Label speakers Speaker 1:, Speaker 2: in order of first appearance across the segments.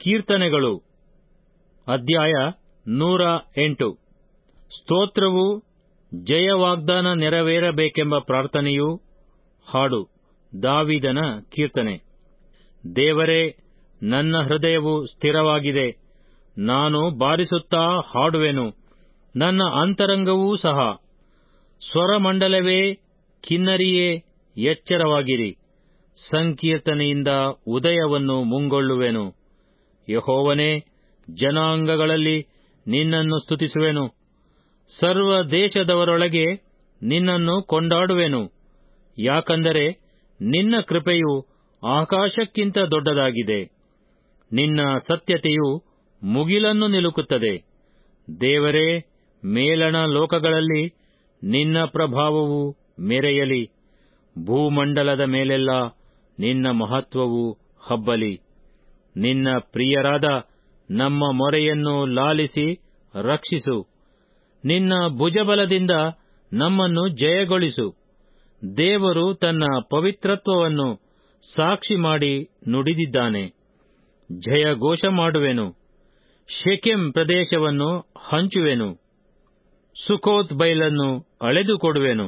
Speaker 1: ಕೀರ್ತನೆಗಳು ಅಧ್ಯಾಯ ನೂರ ಎಂಟು ಸ್ತೋತ್ರವು ಜಯ ವಾಗ್ದಾನ ನೆರವೇರಬೇಕೆಂಬ ಪ್ರಾರ್ಥನೆಯು ಹಾಡು ದಾವಿದನ ಕೀರ್ತನೆ ದೇವರೇ ನನ್ನ ಹೃದಯವು ಸ್ಥಿರವಾಗಿದೆ ನಾನು ಬಾರಿಸುತ್ತಾ ಹಾಡುವೆನು ನನ್ನ ಅಂತರಂಗವೂ ಸಹ ಸ್ವರಮಂಡಲವೇ ಕಿನ್ನರಿಯೇ ಎಚ್ಚರವಾಗಿರಿ ಸಂಕೀರ್ತನೆಯಿಂದ ಉದಯವನ್ನು ಮುಂಗೊಳ್ಳುವೆನು ಯಹೋವನೇ ಜನಾಂಗಗಳಲ್ಲಿ ನಿನ್ನನ್ನು ಸ್ತುತಿಸುವೆನು ಸರ್ವ ದೇಶದವರೊಳಗೆ ನಿನ್ನನ್ನು ಕೊಂಡಾಡುವೆನು ಯಾಕಂದರೆ ನಿನ್ನ ಕೃಪೆಯು ಆಕಾಶಕ್ಕಿಂತ ದೊಡ್ಡದಾಗಿದೆ ನಿನ್ನ ಸತ್ಯತೆಯು ಮುಗಿಲನ್ನು ನಿಲುಕುತ್ತದೆ ದೇವರೇ ಮೇಲಣ ಲೋಕಗಳಲ್ಲಿ ನಿನ್ನ ಪ್ರಭಾವವು ಮೆರೆಯಲಿ ಭೂಮಂಡಲದ ಮೇಲೆಲ್ಲ ನಿನ್ನ ಮಹತ್ವವು ಹಬ್ಬಲಿ ನಿನ್ನ ಪ್ರಿಯರಾದ ನಮ್ಮ ಮೊರೆಯನ್ನು ಲಾಲಿಸಿ ರಕ್ಷಿಸು ನಿನ್ನ ಭುಜಬಲದಿಂದ ನಮ್ಮನ್ನು ಜಯಗೊಳಿಸು ದೇವರು ತನ್ನ ಪವಿತ್ರತ್ವವನ್ನು ಸಾಕ್ಷಿ ಮಾಡಿ ನುಡಿದಿದ್ದಾನೆ ಜಯಘೋಷ ಮಾಡುವೆನು ಶೆಕೆಂ ಪ್ರದೇಶವನ್ನು ಹಂಚುವೆನು ಸುಖೋತ್ ಬೈಲನ್ನು ಅಳೆದುಕೊಡುವೆನು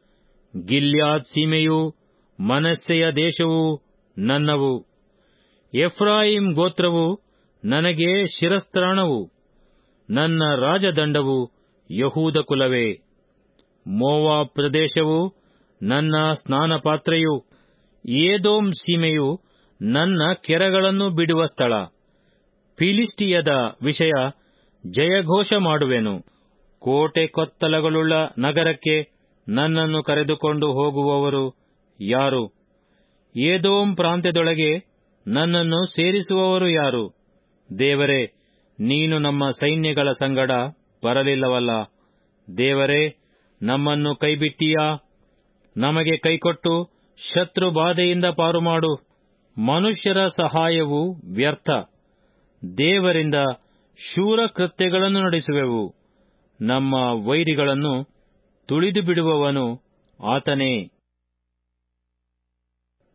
Speaker 1: ಗಿಲ್ಯಾದ್ ಸೀಮೆಯೂ ಮನಸ್ಸೆಯ ದೇಶವೂ ನನ್ನವು ಎಫ್ರಾಯಿಂ ಗೋತ್ರವು ನನಗೆ ಶಿರಸ್ತ್ರಾಣವು ನನ್ನ ರಾಜದಂಡವು ಯಹೂದ ಕುಲವೇ ಮೋವಾಬ್ ಪ್ರದೇಶವು ನನ್ನ ಸ್ನಾನಪಾತ್ರೆಯು ಏದೋಮ್ ಸೀಮೆಯು ನನ್ನ ಕೆರಗಳನ್ನು ಬಿಡುವ ಸ್ಥಳ ಫಿಲಿಸ್ಟಿಯದ ವಿಷಯ ಜಯಘೋಷ ಮಾಡುವೆನು ಕೋಟೆ ಕೊತ್ತಲಗಳುಳ್ಳ ನಗರಕ್ಕೆ ನನ್ನನ್ನು ಕರೆದುಕೊಂಡು ಹೋಗುವವರು ಯಾರು ಏದೋಮ್ ಪ್ರಾಂತ್ಯದೊಳಗೆ ನನ್ನನ್ನು ಸೇರಿಸುವವರು ಯಾರು ದೇವರೇ ನೀನು ನಮ್ಮ ಸೈನ್ಯಗಳ ಸಂಗಡ ಬರಲಿಲ್ಲವಲ್ಲ ದೇವರೇ ನಮ್ಮನ್ನು ಕೈಬಿಟ್ಟೀಯಾ ನಮಗೆ ಕೈಕೊಟ್ಟು ಶತ್ರು ಬಾಧೆಯಿಂದ ಪಾರುಮಾಡು ಮನುಷ್ಯರ ಸಹಾಯವು ವ್ಯರ್ಥ ದೇವರಿಂದ ಶೂರ ಕೃತ್ಯಗಳನ್ನು ನಡೆಸುವೆವು ನಮ್ಮ ವೈರಿಗಳನ್ನು ತುಳಿದು ಬಿಡುವವನು ಆತನೇ